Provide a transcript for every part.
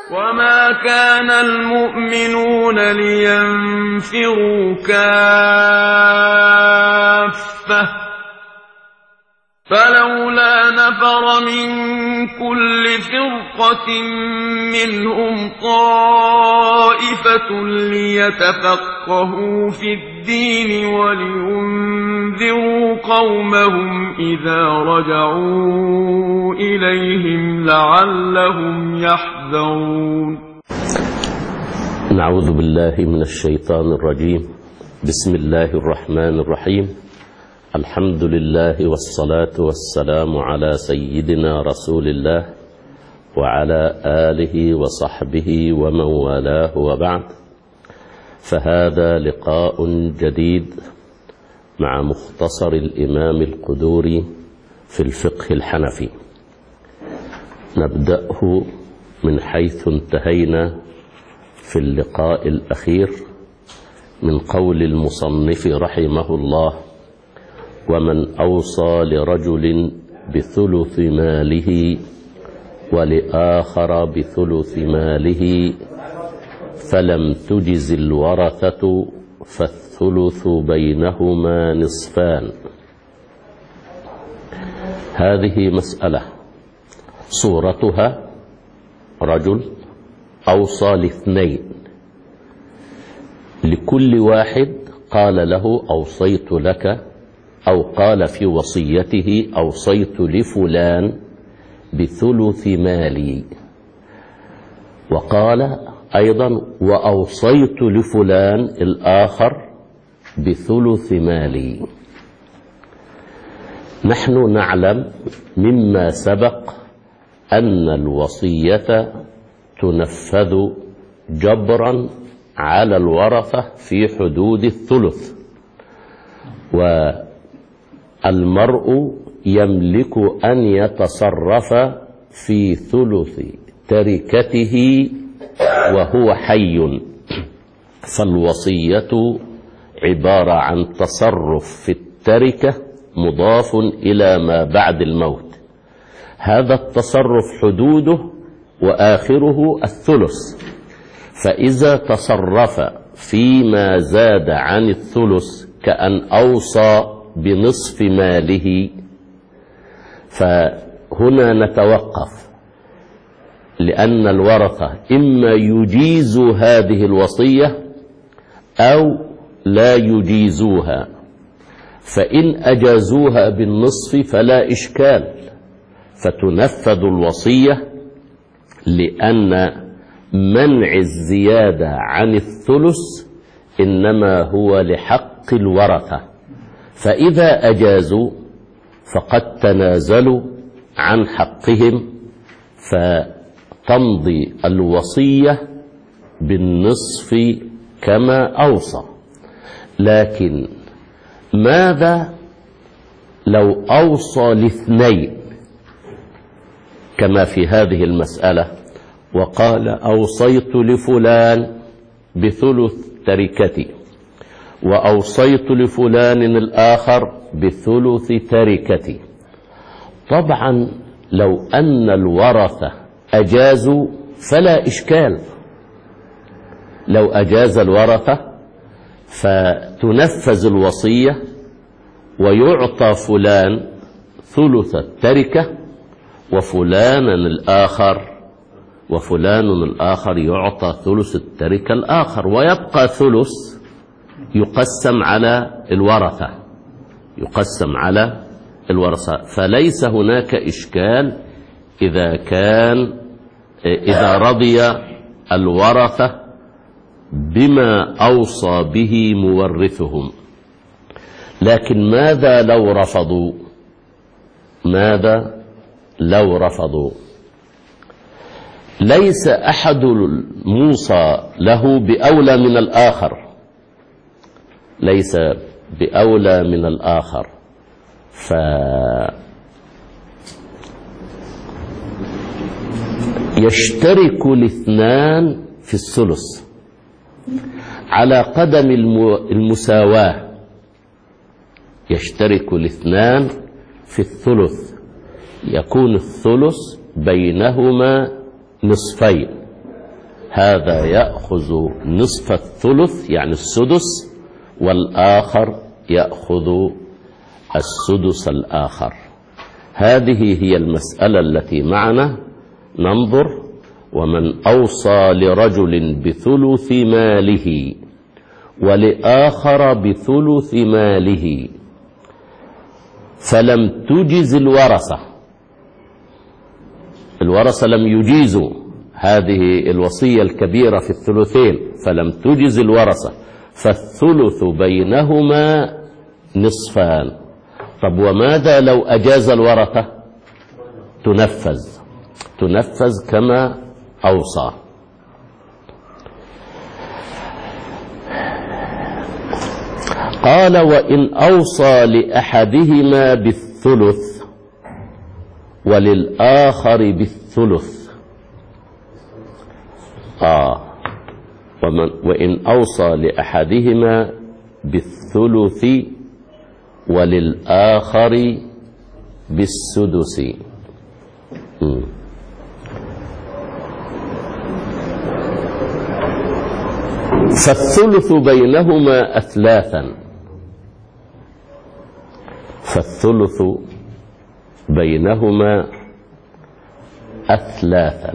وما كان المؤمنون لينفروا كافة فلولا نفر من كل فرقة منهم طائفة ليتفقهوا في الدين ولينذروا قومهم إذا رجعوا إليهم لعلهم يحذرون نعوذ بالله من الشيطان الرجيم بسم الله الرحمن الرحيم الحمد لله والصلاة والسلام على سيدنا رسول الله وعلى آله وصحبه ومن والاه وبعد فهذا لقاء جديد مع مختصر الإمام القدوري في الفقه الحنفي نبدأه من حيث انتهينا في اللقاء الأخير من قول المصنف رحمه الله ومن أوصى لرجل بثلث ماله ولآخر بثلث ماله فلم تجز الورثة فالثلث بينهما نصفان هذه مسألة صورتها رجل أوصى لاثنين لكل واحد قال له أوصيت لك أو قال في وصيته أوصيت لفلان بثلث مالي وقال أيضا وأوصيت لفلان الآخر بثلث مالي نحن نعلم مما سبق أن الوصية تنفذ جبرا على الورثة في حدود الثلث والمرء يملك أن يتصرف في ثلث تركته وهو حي فالوصية عبارة عن تصرف في التركة مضاف إلى ما بعد الموت هذا التصرف حدوده وآخره الثلث فإذا تصرف فيما زاد عن الثلث كأن أوصى بنصف ماله فهنا نتوقف لأن الورثة إما يجيزوا هذه الوصية أو لا يجيزوها فإن أجازوها بالنصف فلا إشكال فتنفذ الوصية لأن منع الزيادة عن الثلث إنما هو لحق الورثة فإذا أجازوا فقد تنازلوا عن حقهم فتمضي الوصية بالنصف كما أوصى لكن ماذا لو أوصى لاثنين كما في هذه المسألة وقال أوصيت لفلان بثلث تركتي وأوصيت لفلان الآخر بثلث تركتي طبعا لو أن الورثة أجازوا فلا إشكال لو أجاز الورثة فتنفذ الوصية ويعطى فلان ثلث التركة وفلانا الآخر وفلان الآخر يعطى ثلث التركة الآخر ويبقى ثلث يقسم على الورثة يقسم على الورثة فليس هناك إشكال إذا كان إذا رضي الورثة بما أوصى به مورثهم لكن ماذا لو رفضوا ماذا لو رفضوا ليس أحد الموصى له بأولى من الآخر ليس بأولى من الآخر ف يشترك الاثنان في الثلث على قدم المساواة يشترك الاثنان في الثلث يكون الثلث بينهما نصفين هذا يأخذ نصف الثلث يعني السدس والآخر يأخذ السدس الآخر هذه هي المسألة التي معنا ننظر ومن أوصى لرجل بثلث ماله ولآخر بثلث ماله فلم تجز الورثة الورثة لم يجيزوا هذه الوصية الكبيرة في الثلثين فلم تجز الورثة فالثلث بينهما نصفان طب وماذا لو أجاز الورثة تنفذ تنفذ كما أوصى قال وإن أوصى لأحدهما بالثلث وللآخر بالثلث آه ومن وإن أوصى لأحدهما بالثلث وللآخر بالسدس م. فالثلث بينهما أثلاثا فالثلث بينهما أثلاثا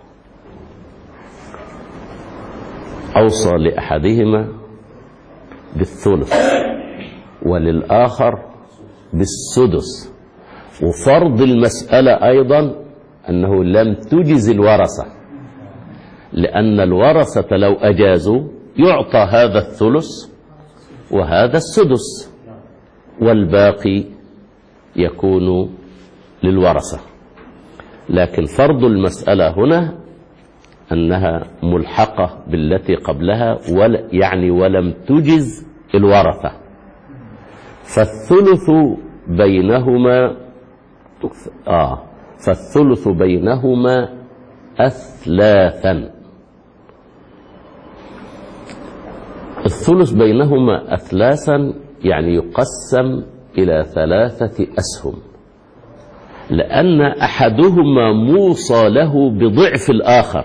أوصى لأحدهما بالثلث وللآخر بالسدس وفرض المسألة أيضا أنه لم تجز الورثة لأن الورثة لو أجازوا يعطى هذا الثلث وهذا السدس والباقي يكون للورثة لكن فرض المسألة هنا أنها ملحقة بالتي قبلها ول يعني ولم تجز الورثة فالثلث بينهما آه فالثلث بينهما أثلاثا الثلث بينهما أثلاثا يعني يقسم إلى ثلاثة أسهم لأن أحدهما موصى له بضعف الآخر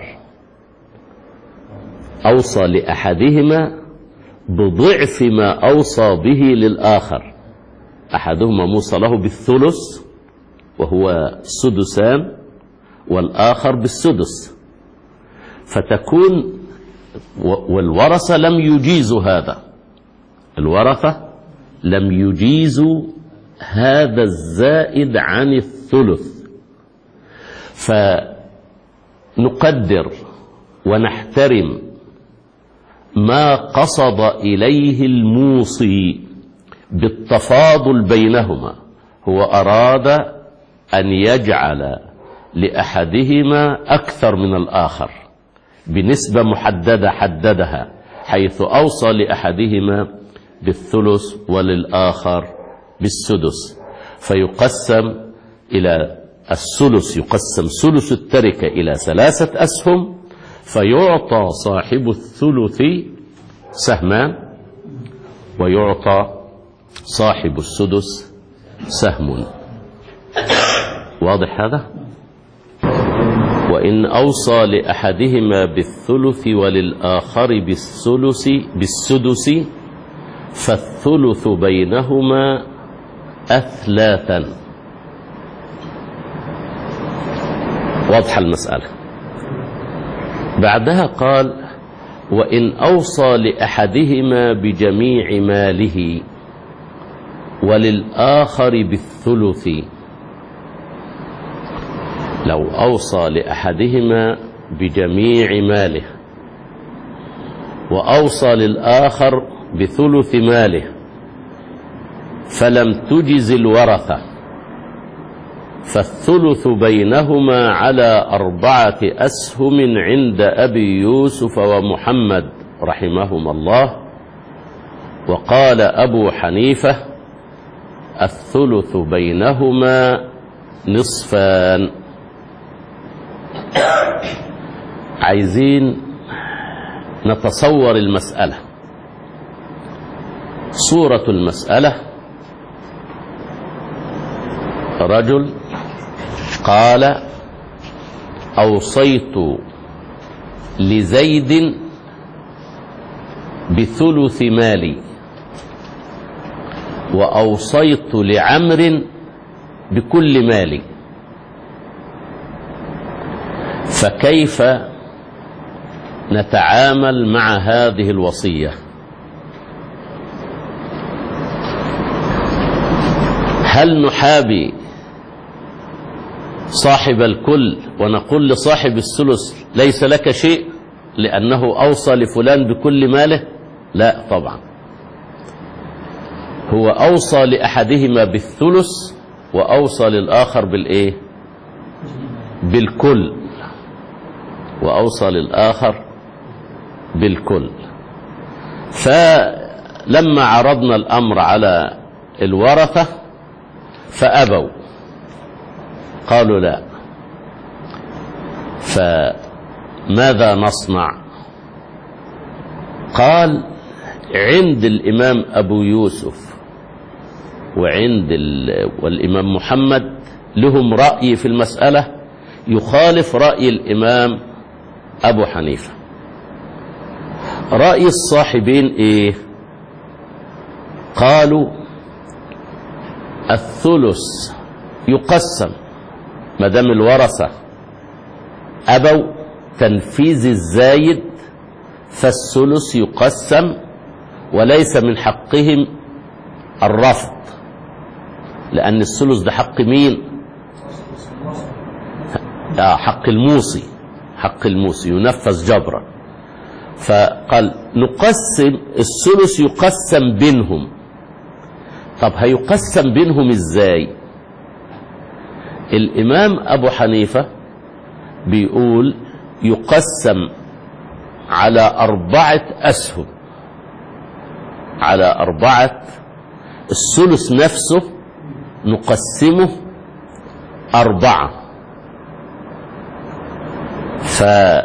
أوصى لأحدهما بضعف ما أوصى به للآخر أحدهما موصى له بالثلث وهو سدسان والآخر بالسدس فتكون والورثة لم يجيزوا هذا الورثة لم يجيزوا هذا الزائد عن الثلث فنقدر ونحترم ما قصد إليه الموصي بالتفاضل بينهما هو أراد أن يجعل لأحدهما أكثر من الآخر بنسبة محددة حددها حيث أوصى لأحدهما بالثلث وللآخر بالسدس فيقسم إلى الثلث يقسم ثلث التركة إلى ثلاثة أسهم فيعطى صاحب الثلث سهمان ويعطى صاحب السدس سهم واضح هذا وإن أوصى لأحدهما بالثلث وللآخر بالثلث بالسدس فالثلث بينهما أثلاثا واضحة المسألة بعدها قال وإن أوصى لأحدهما بجميع ماله وللآخر بالثلث لو أوصى لأحدهما بجميع ماله وأوصى للآخر بثلث ماله فلم تجز الورثة فالثلث بينهما على أربعة أسهم عند أبي يوسف ومحمد رحمهما الله وقال أبو حنيفة الثلث بينهما نصفان عايزين نتصور المسألة صورة المسألة رجل قال أوصيت لزيد بثلث مالي وأوصيت لعمر بكل مالي فكيف نتعامل مع هذه الوصية هل نحابي صاحب الكل ونقول لصاحب الثلث ليس لك شيء لأنه أوصى لفلان بكل ماله لا طبعا هو أوصى لأحدهما بالثلث وأوصى للآخر بالإيه بالكل وأوصى للآخر بالكل فلما عرضنا الأمر على الورثة فأبوا قالوا لا فماذا نصنع قال عند الإمام أبو يوسف وعند ال... والإمام محمد لهم رأي في المسألة يخالف رأي الإمام أبو حنيفة رأي الصاحبين إيه قالوا الثلث يقسم ما دام الورثة أبوا تنفيذ الزايد فالثلث يقسم وليس من حقهم الرفض لأن الثلث ده حق مين آه حق الموصي حق الموصي ينفذ جبرا فقال نقسم الثلث يقسم بينهم طب هيقسم بينهم ازاي الامام ابو حنيفه بيقول يقسم على اربعه اسهم على اربعه الثلث نفسه نقسمه اربعه ف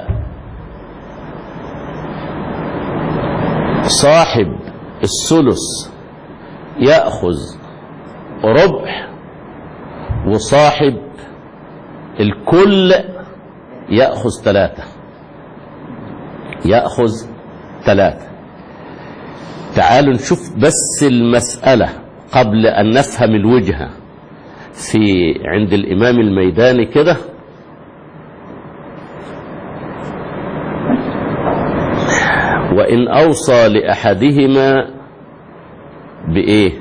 صاحب الثلث يأخذ ربع وصاحب الكل يأخذ ثلاثة يأخذ ثلاثة تعالوا نشوف بس المسألة قبل أن نفهم الوجهة في عند الإمام الميداني كده وإن أوصى لأحدهما بإيه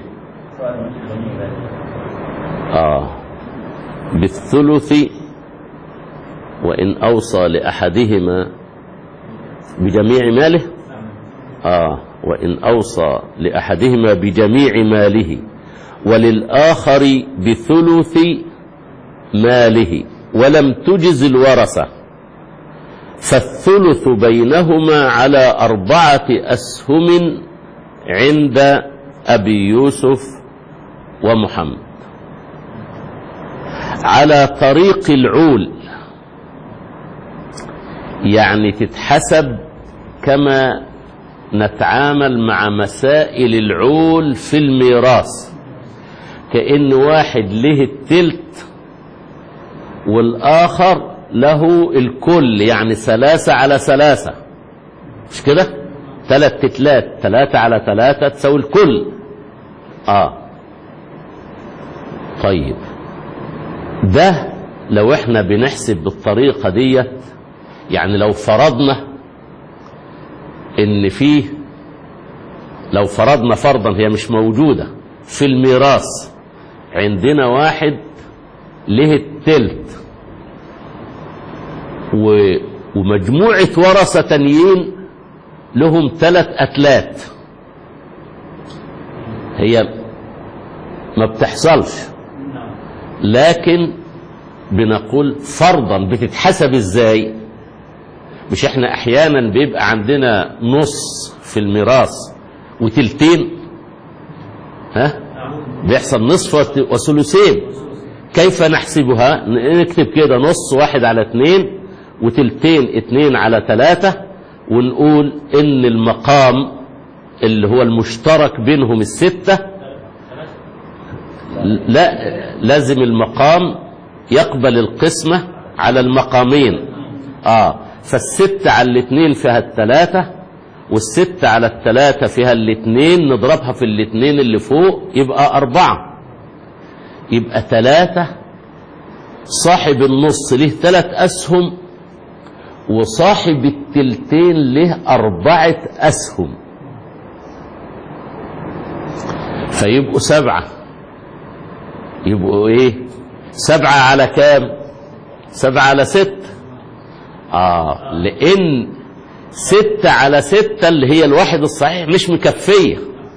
آه بالثلث وإن أوصى لأحدهما بجميع ماله آه وإن أوصى لأحدهما بجميع ماله وللآخر بثلث ماله ولم تجز الورثة فالثلث بينهما على أربعة أسهم عند أبي يوسف ومحمد على طريق العول يعني تتحسب كما نتعامل مع مسائل العول في الميراث كأن واحد له التلت والآخر له الكل يعني ثلاثة على ثلاثة مش كده ثلاث تتلات ثلاثة على ثلاثة تساوي الكل اه طيب ده لو احنا بنحسب بالطريقة ديت يعني لو فرضنا ان فيه لو فرضنا فرضا هي مش موجودة في الميراث عندنا واحد له التلت و ومجموعة ورثة تانيين لهم ثلاث أتلات هي ما بتحصلش لكن بنقول فرضا بتتحسب ازاي مش احنا احيانا بيبقى عندنا نص في الميراث وتلتين ها بيحصل نصف وثلثين كيف نحسبها نكتب كده نص واحد على اتنين وتلتين اتنين على تلاتة ونقول ان المقام اللي هو المشترك بينهم الستة لا لازم المقام يقبل القسمة على المقامين اه فالستة على الاتنين فيها التلاتة والستة على التلاتة فيها الاتنين نضربها في الاتنين اللي فوق يبقى أربعة يبقى تلاتة صاحب النص له ثلاث أسهم وصاحب التلتين له أربعة أسهم فيبقوا سبعة يبقوا إيه سبعة على كام سبعة على ست آه لأن ستة على ستة اللي هي الواحد الصحيح مش مكفية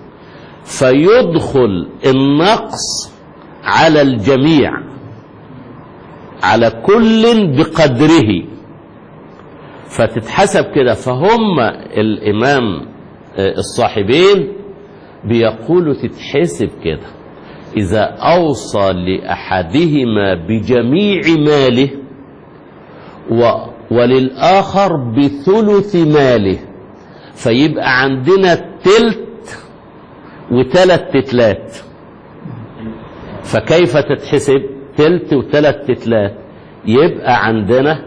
فيدخل النقص على الجميع على كل بقدره فتتحسب كده فهم الإمام الصاحبين بيقولوا تتحسب كده إذا أوصى لأحدهما بجميع ماله و وللآخر بثلث ماله فيبقى عندنا تلت وتلت تتلات فكيف تتحسب تلت وتلت تتلات يبقى عندنا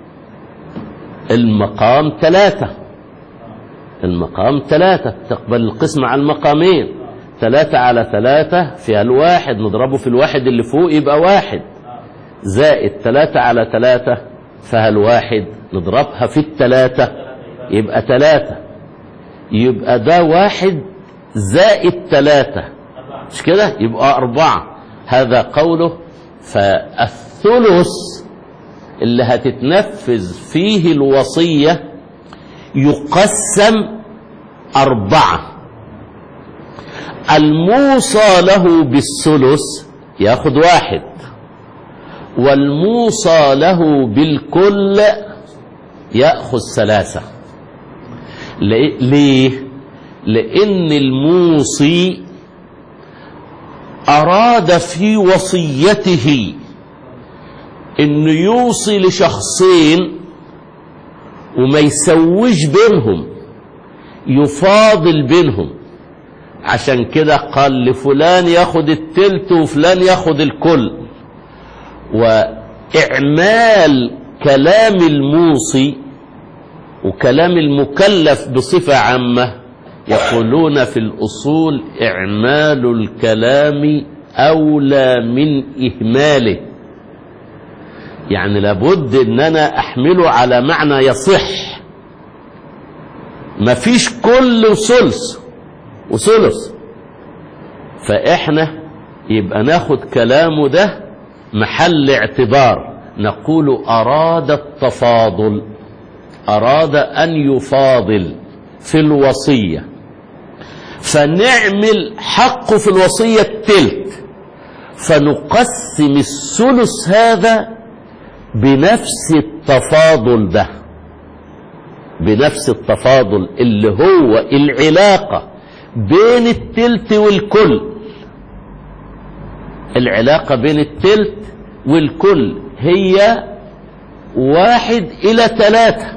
المقام ثلاثة المقام ثلاثة تقبل القسمة على المقامين ثلاثة على ثلاثة فيها الواحد نضربه في الواحد اللي فوق يبقى واحد زائد ثلاثة على ثلاثة فيها الواحد نضربها في الثلاثة يبقى ثلاثة يبقى ده واحد زائد ثلاثة مش كده يبقى أربعة هذا قوله فالثلث اللي هتتنفذ فيه الوصية يقسم أربعة الموصى له بالثلث ياخد واحد والموصى له بالكل يأخذ ثلاثة ليه؟ لأن الموصي أراد في وصيته انه يوصي لشخصين وما يسويش بينهم يفاضل بينهم عشان كده قال لفلان ياخد التلت وفلان ياخد الكل واعمال كلام الموصي وكلام المكلف بصفة عامة يقولون في الأصول إعمال الكلام أولى من إهماله يعني لابد ان انا احمله على معنى يصح مفيش كل وثلث وثلث فاحنا يبقى ناخد كلامه ده محل اعتبار نقول اراد التفاضل اراد ان يفاضل في الوصيه فنعمل حقه في الوصيه التلت فنقسم الثلث هذا بنفس التفاضل ده بنفس التفاضل اللي هو العلاقة بين التلت والكل العلاقة بين التلت والكل هي واحد إلى ثلاثة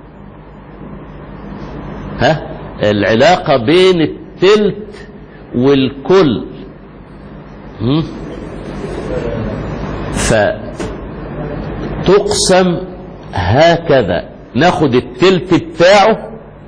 ها العلاقة بين التلت والكل ف تقسم هكذا ناخد التلت بتاعه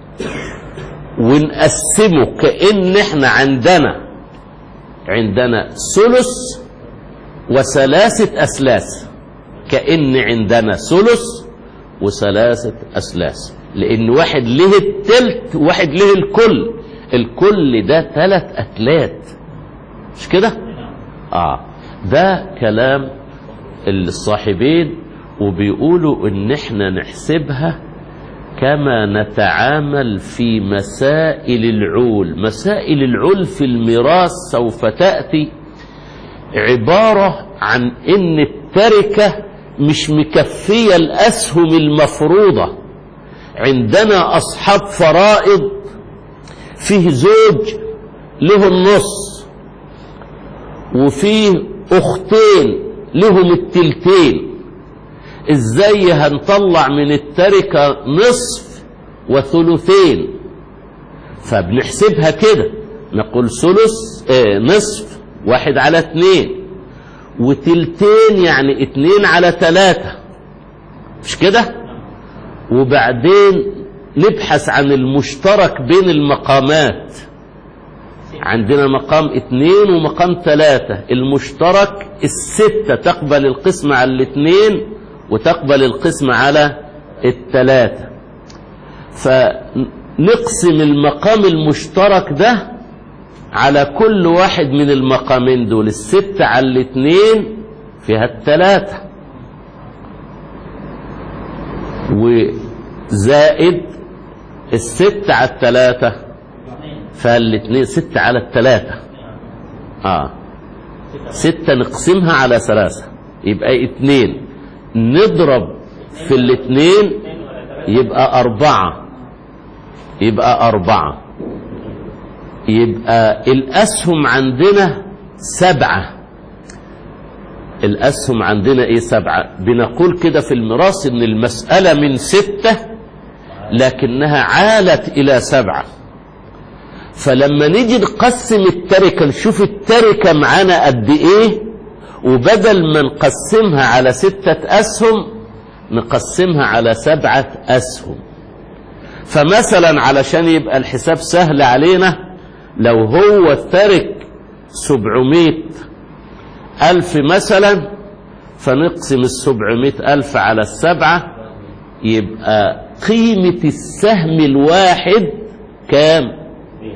ونقسمه كأن احنا عندنا عندنا ثلث وثلاثة أثلاث كأن عندنا ثلث وثلاثة أثلاث لأن واحد له التلت وواحد له الكل الكل ده ثلاث أتلات مش كده؟ آه ده كلام الصاحبين وبيقولوا ان احنا نحسبها كما نتعامل في مسائل العول مسائل العول في الميراث سوف تأتي عبارة عن ان التركة مش مكفية الأسهم المفروضة عندنا أصحاب فرائض فيه زوج له النص وفيه أختين لهم التلتين ازاي هنطلع من التركة نصف وثلثين فبنحسبها كده نقول ثلث اه نصف واحد على اتنين وتلتين يعني اتنين على تلاتة مش كده وبعدين نبحث عن المشترك بين المقامات عندنا مقام اثنين ومقام ثلاثة المشترك الستة تقبل القسم على الاثنين وتقبل القسم على الثلاثة فنقسم المقام المشترك ده على كل واحد من المقامين دول الستة على الاثنين فيها الثلاثة وزائد الستة على الثلاثة فالاثنين ستة على الثلاثة اه ستة نقسمها على ثلاثة يبقى اثنين نضرب في الاثنين يبقى أربعة يبقى أربعة يبقى الأسهم عندنا سبعة الأسهم عندنا إيه سبعة بنقول كده في الميراث إن المسألة من ستة لكنها عالت إلى سبعة فلما نيجي نقسم التركة نشوف التركة معانا قد إيه وبدل ما نقسمها على ستة أسهم نقسمها على سبعة أسهم فمثلا علشان يبقى الحساب سهل علينا لو هو ترك سبعمائة ألف مثلا فنقسم السبعمائة ألف على السبعة يبقى قيمة السهم الواحد كام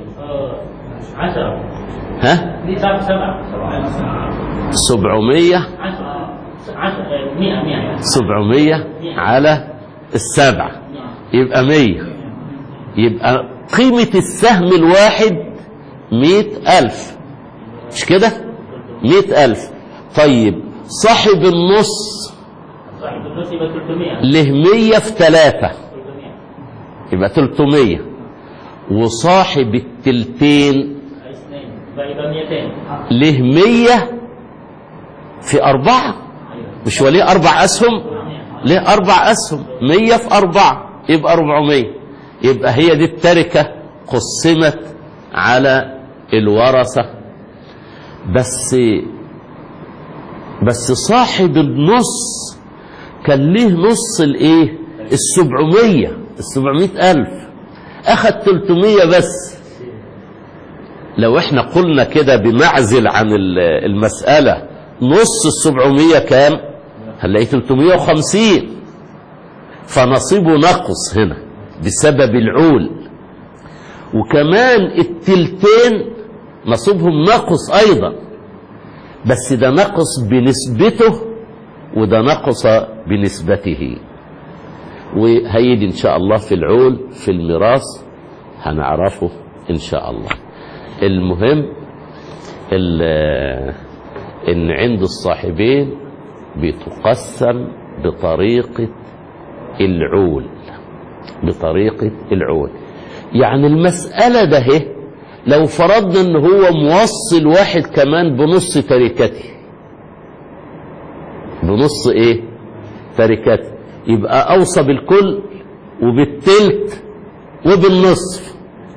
عشرة ها سبعة سبعة سبعمية عشرة عشرة مئة مئة سبعمية على السبعة يبقى مية يبقى قيمة السهم الواحد مئة ألف مش كده مئة ألف طيب صاحب النص صاحب النص يبقى 300 له مية في ثلاثة 300 يبقى تلتمية وصاحب التلتين اثنين يبقى يبقى 200 له مية في أربعة مش هو ليه أربع أسهم ليه أربع أسهم مية في أربعة يبقى أربعمية يبقى هي دي التركة قسمت على الورثة بس بس صاحب النص كان ليه نص الايه السبعمية السبعمية ألف أخد تلتمية بس لو احنا قلنا كده بمعزل عن ال- المسألة نص السبعمية كام هنلاقي 350 فنصيبه نقص هنا بسبب العول وكمان التلتين نصيبهم نقص أيضا بس ده نقص بنسبته وده نقص بنسبته وهيجي إن شاء الله في العول في الميراث هنعرفه إن شاء الله المهم ال- إن عند الصاحبين بتقسم بطريقة العول بطريقة العول يعني المسألة ده هي لو فرضنا ان هو موصل واحد كمان بنص تركته بنص ايه تركته يبقى اوصى بالكل وبالتلت وبالنصف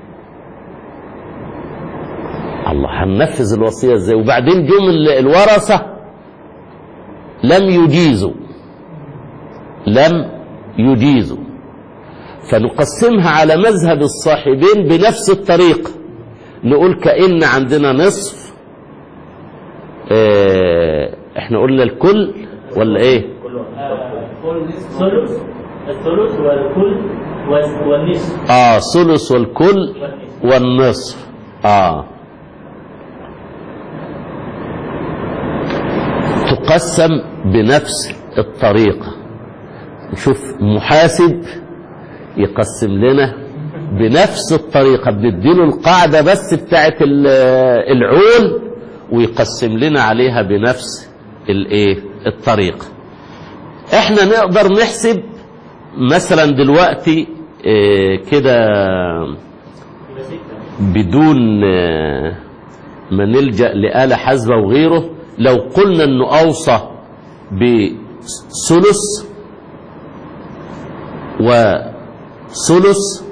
الله هننفذ الوصية ازاي وبعدين جم ال- الورثة لم يجيزوا لم يجيزوا فنقسمها على مذهب الصاحبين بنفس الطريقة نقول كأن عندنا نصف اه احنا قلنا الكل ولا ايه الثلث الثلث والكل وال- والنصف اه ثلث والكل والنصف اه تقسم بنفس الطريقة نشوف محاسب يقسم لنا بنفس الطريقة بنديله القاعدة بس بتاعت ال- العول ويقسم لنا عليها بنفس الايه الطريقة احنا نقدر نحسب مثلا دلوقتي اه، كده يبقى ستة بدون آه، ما نلجأ لآلة حاسبة وغيره لو قلنا انه اوصى بثلث وثلث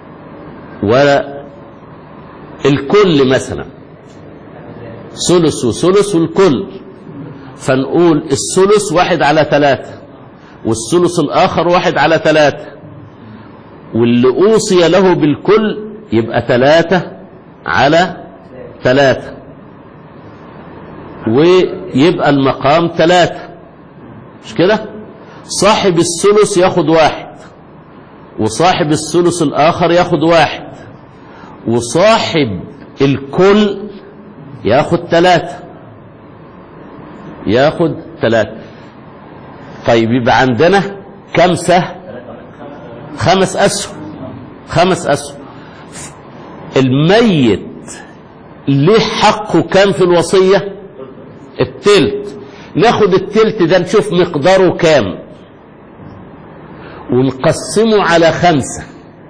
والكل مثلا ثلث وثلث والكل فنقول الثلث واحد على ثلاثة والثلث الآخر واحد على ثلاثة واللي أوصي له بالكل يبقى ثلاثة على ثلاثة ويبقى المقام ثلاثة مش كده صاحب الثلث ياخد واحد وصاحب الثلث الآخر ياخد واحد وصاحب الكل ياخد ثلاثة ياخد ثلاثة طيب يبقى عندنا كم سهم خمس أسهم خمس أسهم الميت ليه حقه كام في الوصية التلت ناخد التلت ده نشوف مقداره كام ونقسمه على خمسة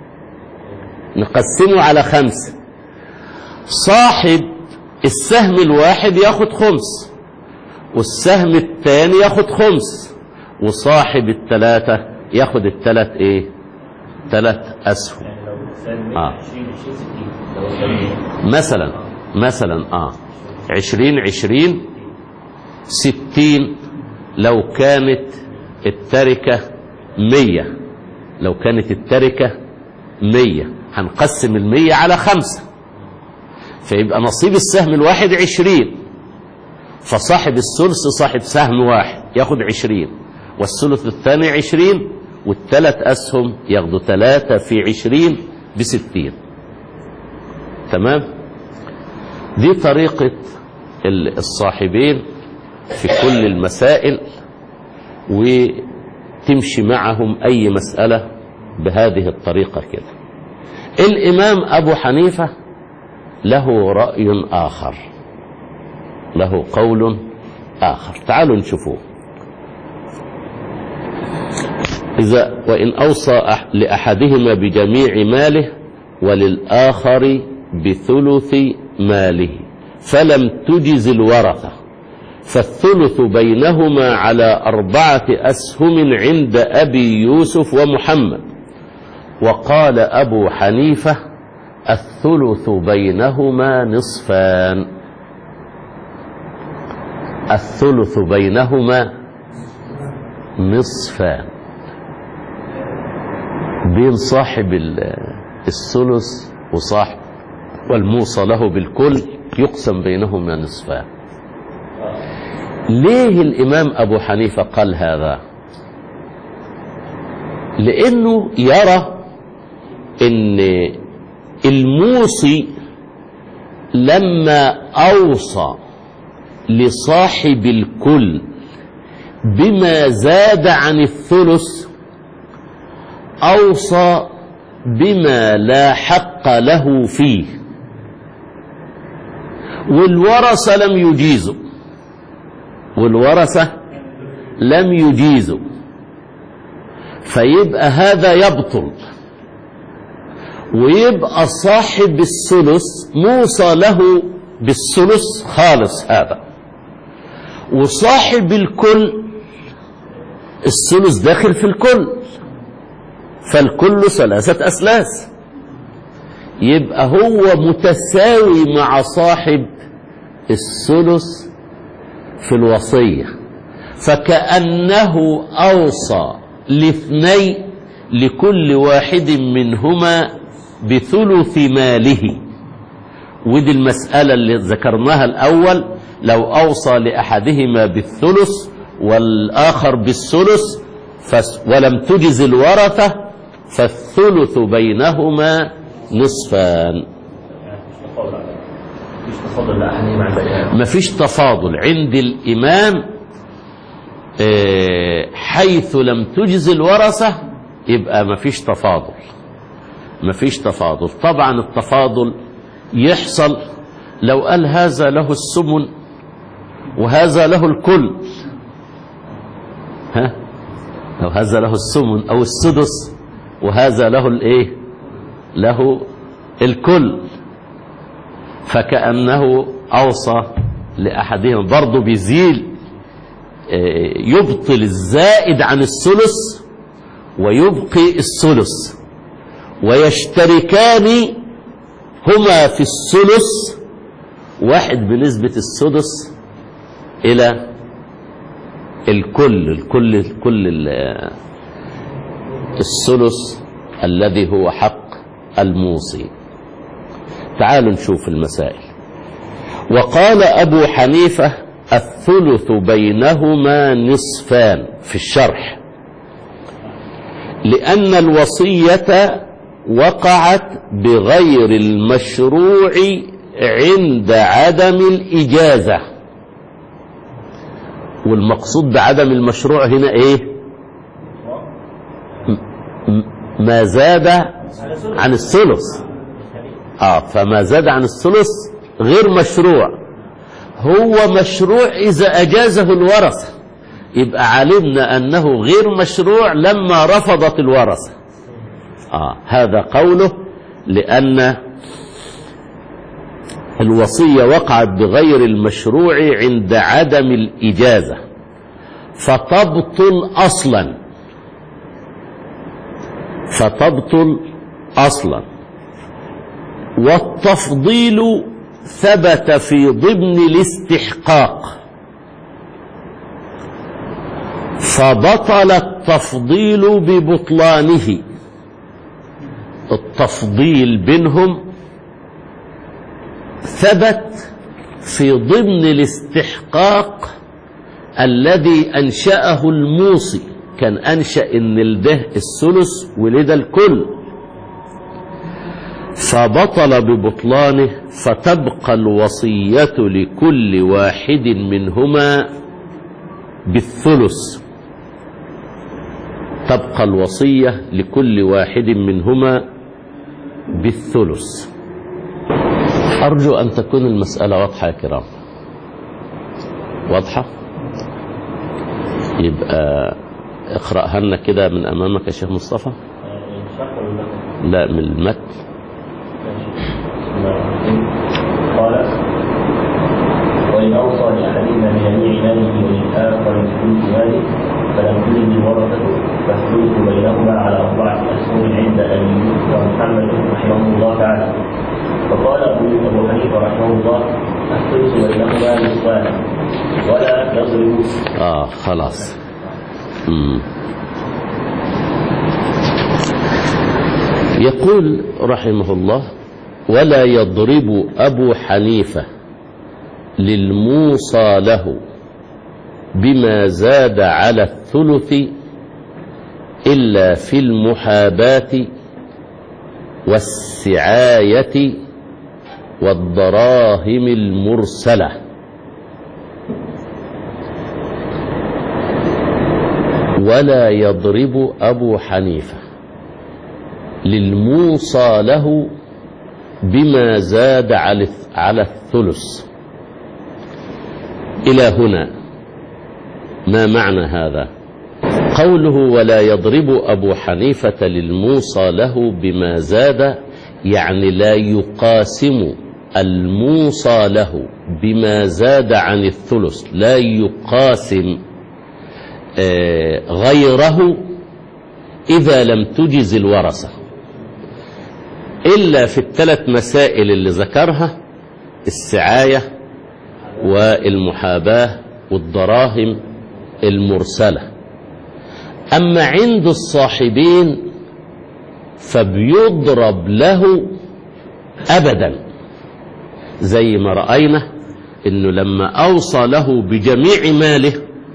نقسمه على خمسة صاحب السهم الواحد ياخد خمس والسهم الثاني ياخد خمس وصاحب الثلاثة ياخد الثلاث ايه ثلاث اسهم يعني لو سلم آه. 20 20 60 لو سلم مثلا مثلا اه عشرين عشرين ستين لو كانت التركة مية لو كانت التركة مية هنقسم المية على خمسة فيبقى نصيب السهم الواحد عشرين فصاحب الثلث صاحب سهم واحد ياخد عشرين والثلث الثاني عشرين والثلاث أسهم ياخدوا ثلاثة في عشرين بستين تمام دي طريقة ال- الصاحبين في كل المسائل وتمشي معهم أي مسألة بهذه الطريقة كده الإمام أبو حنيفة له رأي آخر له قول آخر تعالوا نشوفوه إذا وإن أوصى أح- لأحدهما بجميع ماله وللآخر بثلث ماله فلم تجز الورثة فالثلث بينهما على أربعة أسهم عند أبي يوسف ومحمد وقال أبو حنيفة الثلث بينهما نصفان الثلث بينهما نصفان بين صاحب ال- الثلث وصاحب والموصى له بالكل يقسم بينهما نصفان ليه الإمام أبو حنيفة قال هذا لأنه يرى أن الموصي لما أوصى لصاحب الكل بما زاد عن الثلث أوصى بما لا حق له فيه والورثة لم يجيزوا والورثة لم يجيزوا فيبقى هذا يبطل ويبقى صاحب الثلث موصى له بالثلث خالص هذا وصاحب الكل الثلث داخل في الكل فالكل ثلاثة أسلاس يبقى هو متساوي مع صاحب الثلث في الوصية فكأنه أوصى لاثنين لكل واحد منهما بثلث ماله ودي المسألة اللي ذكرناها الأول لو أوصى لأحدهما بالثلث والآخر بالثلث فس ولم تجز الورثة فالثلث بينهما نصفان مش تفاضل على مش تفاضل لأحدهم عن الآخر مفيش تفاضل عند الإمام آه، حيث لم تجز الورثة يبقى مفيش تفاضل مفيش تفاضل طبعا التفاضل يحصل لو قال هذا له السمن وهذا له الكل ها لو هذا له السمن او السدس وهذا له الايه له الكل فكأنه أوصى لأحدهم برضه بيزيل آه، يبطل الزائد عن الثلث ويبقي الثلث ويشتركان هما في الثلث واحد بنسبة السدس إلى الكل الكل الكل ال- الثلث الذي هو حق الموصي تعالوا نشوف المسائل وقال أبو حنيفة الثلث بينهما نصفان في الشرح لأن الوصية وقعت بغير المشروع عند عدم الإجازة والمقصود بعدم المشروع هنا إيه م- م- ما زاد عن الثلث آه فما زاد عن الثلث غير مشروع هو مشروع إذا أجازه الورثة يبقى علمنا أنه غير مشروع لما رفضت الورثة آه هذا قوله لأن الوصية وقعت بغير المشروع عند عدم الإجازة فتبطل أصلا فتبطل أصلا والتفضيل ثبت في ضمن الاستحقاق فبطل التفضيل ببطلانه التفضيل بينهم ثبت في ضمن الاستحقاق الذي أنشأه الموصي كان أنشأ إن ده الثلث ولده الكل فبطل ببطلانه فتبقى الوصية لكل واحد منهما بالثلث تبقى الوصية لكل واحد منهما بالثلث أرجو أن تكون المسألة واضحة يا كرام واضحة يبقى اقرأها لنا كده من أمامك يا شيخ مصطفى الشرح ولا لا من المتن قال وإن أوصى لأحدهما بجميع ماله وللآخر بثلث ماله فلم تجد الورثة فالثلث بينهما على أربعة أسهم عند أبي ومحمد رحمه الله تعالى فقال أبو أبو حنيفة رحمه الله الثلث بينهما نصفان ولا يضرب آه خلاص مم. يقول رحمه الله ولا يضرب أبو حنيفة للموصى له بما زاد على الثلث إلا في المحاباة والسعاية والدراهم المرسله ولا يضرب أبو حنيفة للموصى له بما زاد على على الثلث إلى هنا ما معنى هذا قوله ولا يضرب أبو حنيفة للموصى له بما زاد يعني لا يقاسم الموصى له بما زاد عن الثلث لا يقاسم غيره إذا لم تجز الورثة إلا في الثلاث مسائل اللي ذكرها السعاية والمحاباة والدراهم المرسلة أما عند الصاحبين فبيضرب له أبدا زي ما رأينا إنه لما أوصى له بجميع ماله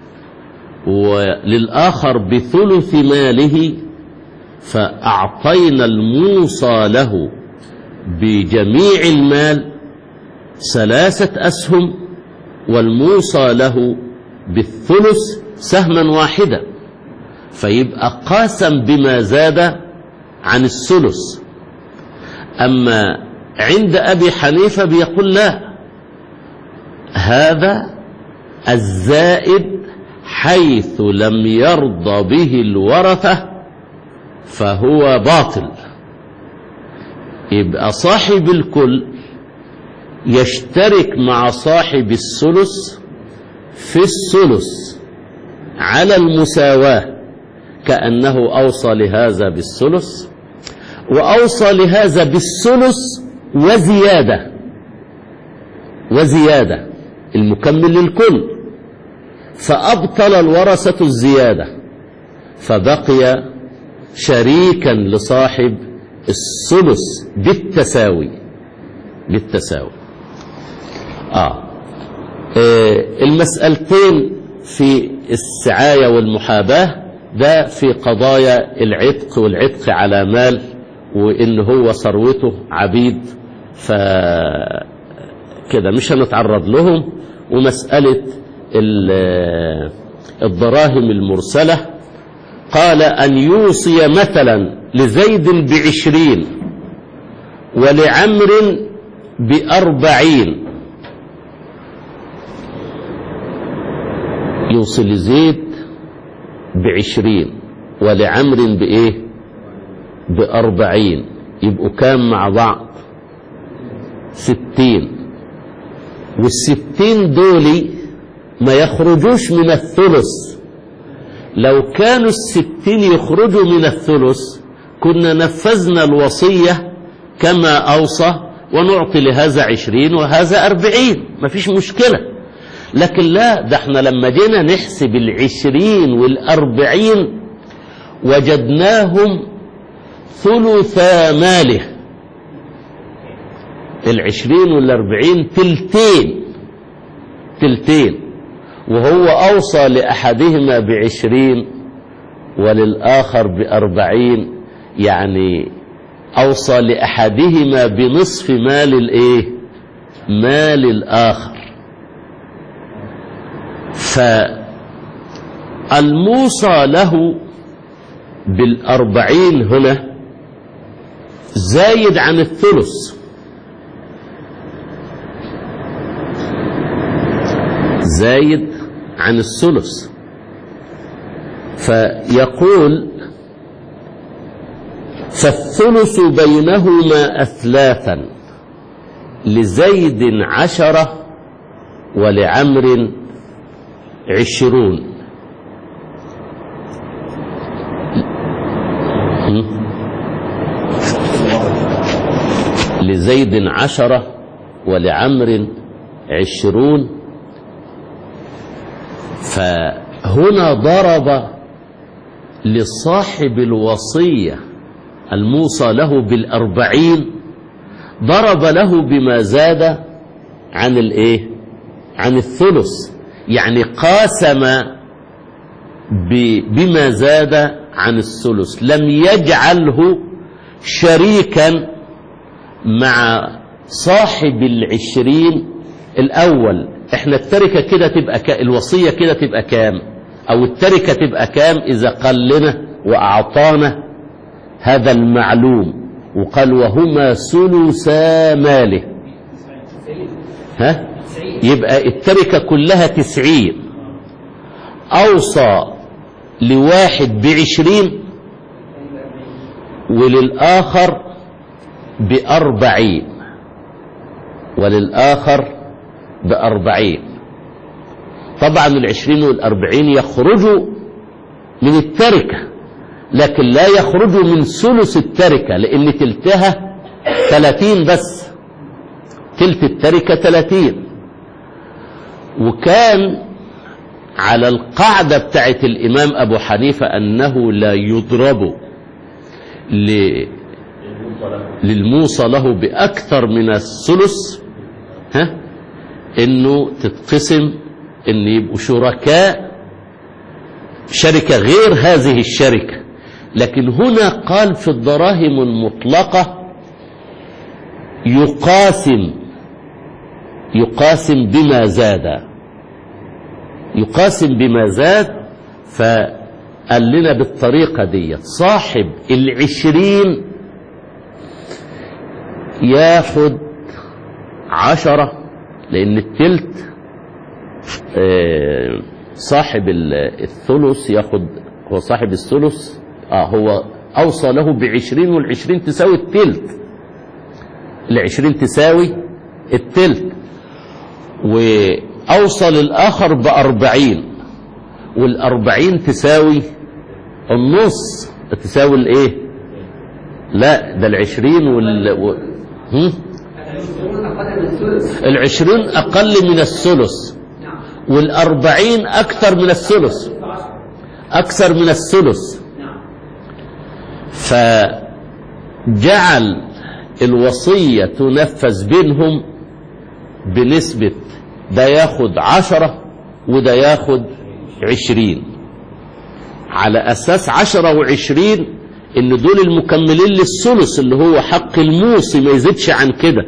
وللآخر بثلث ماله فأعطينا الموصى له بجميع المال ثلاثة أسهم والموصى له بالثلث سهما واحدا فيبقى قاسم بما زاد عن الثلث أما عند أبي حنيفة بيقول لا هذا الزائد حيث لم يرضى به الورثة فهو باطل يبقى صاحب الكل يشترك مع صاحب الثلث في الثلث على المساواة كأنه أوصى لهذا بالثلث وأوصى لهذا بالثلث وزيادة وزيادة المكمل للكل فأبطل الورثة الزيادة فبقي شريكا لصاحب الثلث بالتساوي بالتساوي آه. آه المسألتين في السعاية والمحاباة ده في قضايا العتق والعتق على مال وإن هو ثروته عبيد ف كده مش هنتعرض لهم ومسألة الدراهم المرسلة قال أن يوصي مثلا لزيد بعشرين ولعمر بأربعين يوصي لزيد بعشرين ولعمر بإيه بأربعين يبقوا كام مع بعض ستين والستين دولي ما يخرجوش من الثلث لو كانوا الستين يخرجوا من الثلث كنا نفذنا الوصية كما أوصى ونعطي لهذا عشرين وهذا أربعين ما فيش مشكلة لكن لا ده احنا لما جينا نحسب العشرين والأربعين وجدناهم ثلثا ماله العشرين والأربعين تلتين تلتين وهو أوصى لأحدهما بعشرين وللآخر بأربعين يعني أوصى لأحدهما بنصف مال الإيه مال الآخر فالموصى له بالأربعين هنا زايد عن الثلث زايد عن الثلث فيقول فالثلث بينهما أثلاثا لزيد عشرة ولعمر عشرون لزيد عشرة ولعمر عشرون فهنا ضرب لصاحب الوصية الموصى له بالأربعين ضرب له بما زاد عن الايه عن الثلث يعني قاسم بما زاد عن الثلث لم يجعله شريكا مع صاحب العشرين الأول احنا التركة كده تبقى ك... الوصية كده تبقى كام أو التركة تبقى كام إذا قال لنا وأعطانا هذا المعلوم وقال وهما ثلثا ماله ها يبقى التركة كلها تسعين أوصى لواحد بعشرين وللآخر بأربعين وللآخر بأربعين طبعا العشرين والأربعين يخرجوا من التركة لكن لا يخرجوا من ثلث التركة لأن تلتها ثلاثين بس تلت التركة ثلاثين وكان على القاعدة بتاعت الإمام أبو حنيفة أنه لا يضرب للموصى له بأكثر من الثلث ها انه تتقسم ان يبقوا شركاء شركة غير هذه الشركة لكن هنا قال في الدراهم المطلقة يقاسم يقاسم بما زاد يقاسم بما زاد فقال لنا بالطريقة دي صاحب العشرين ياخد عشرة لأن التلت صاحب الثلث ياخد هو صاحب الثلث اه هو أوصى له بعشرين والعشرين تساوي التلت العشرين تساوي التلت وأوصى للآخر بأربعين والأربعين تساوي النص تساوي الايه لا ده العشرين وال و... هم؟ العشرين أقل من الثلث والأربعين أكثر من الثلث أكثر من الثلث فجعل الوصية تنفذ بينهم بنسبة ده ياخد عشرة وده ياخد عشرين على أساس عشرة وعشرين إن دول المكملين للثلث اللي هو حق الموصي ما يزيدش عن كده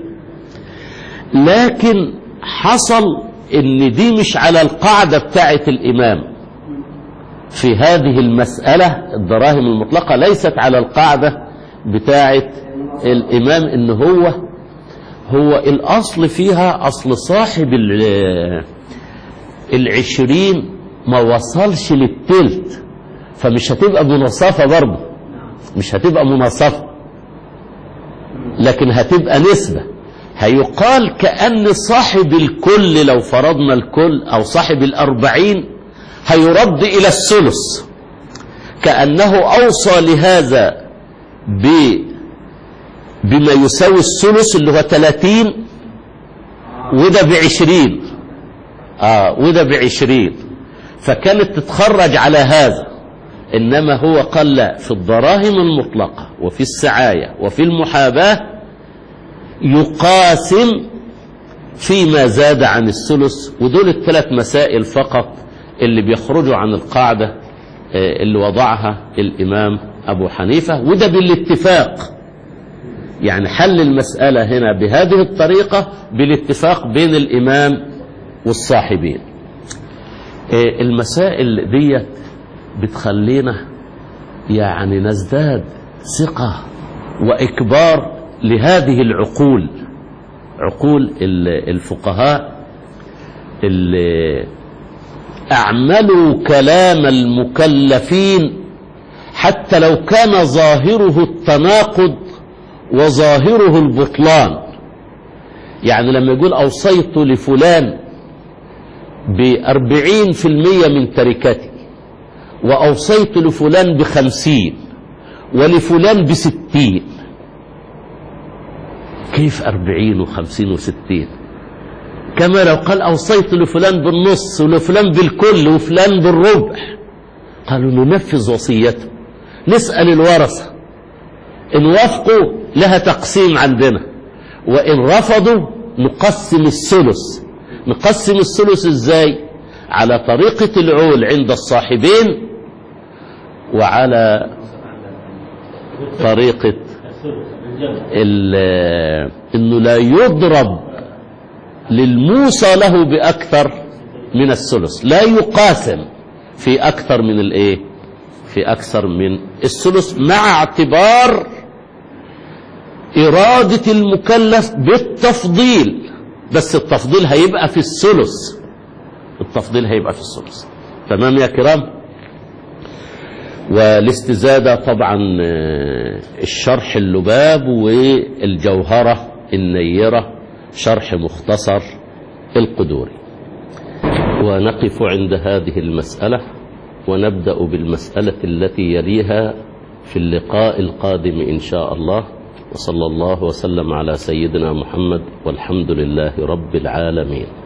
لكن حصل إن دي مش على القاعدة بتاعة الإمام في هذه المسألة الدراهم المطلقة ليست على القاعدة بتاعة الإمام إن هو هو الأصل فيها أصل صاحب ال- العشرين ما وصلش للتلت فمش هتبقى مناصفة برضه مش هتبقى مناصفة لكن هتبقى نسبة هيقال كأن صاحب الكل لو فرضنا الكل أو صاحب الأربعين هيرد إلى الثلث كأنه أوصى لهذا ب بما يساوي الثلث اللي هو 30 وده بعشرين آه وده بعشرين فكانت تتخرج على هذا إنما هو قال لا في الدراهم المطلقة وفي السعاية وفي المحاباة يقاسم فيما زاد عن الثلث ودول الثلاث مسائل فقط اللي بيخرجوا عن القاعدة آه، اللي وضعها الإمام أبو حنيفة وده بالاتفاق يعني حل المسألة هنا بهذه الطريقة بالاتفاق بين الإمام والصاحبين آه، المسائل ديت بتخلينا يعني نزداد ثقة وإكبار لهذه العقول عقول ال- الفقهاء اللي أعملوا كلام المكلفين حتى لو كان ظاهره التناقض وظاهره البطلان يعني لما يقول أوصيت لفلان بأربعين في المية من تركتي وأوصيت لفلان بخمسين ولفلان بستين كيف أربعين وخمسين وستين كما لو قال أوصيت لفلان بالنص ولفلان بالكل وفلان بالربع قالوا ننفذ وصيته نسأل الورثة إن وافقوا لها تقسيم عندنا وإن رفضوا نقسم الثلث نقسم الثلث إزاي على طريقة العول عند الصاحبين وعلى طريقة ال- انه لا يضرب للموصى له باكثر من الثلث لا يقاسم في اكثر من الايه في اكثر من الثلث مع اعتبار اراده المكلف بالتفضيل بس التفضيل هيبقى في الثلث التفضيل هيبقى في الثلث تمام يا كرام والاستزادة طبعا آه، الشرح اللباب والجوهرة النيرة شرح مختصر القدوري ونقف عند هذه المسألة ونبدأ بالمسألة التي يليها في اللقاء القادم إن شاء الله وصلى الله وسلم على سيدنا محمد والحمد لله رب العالمين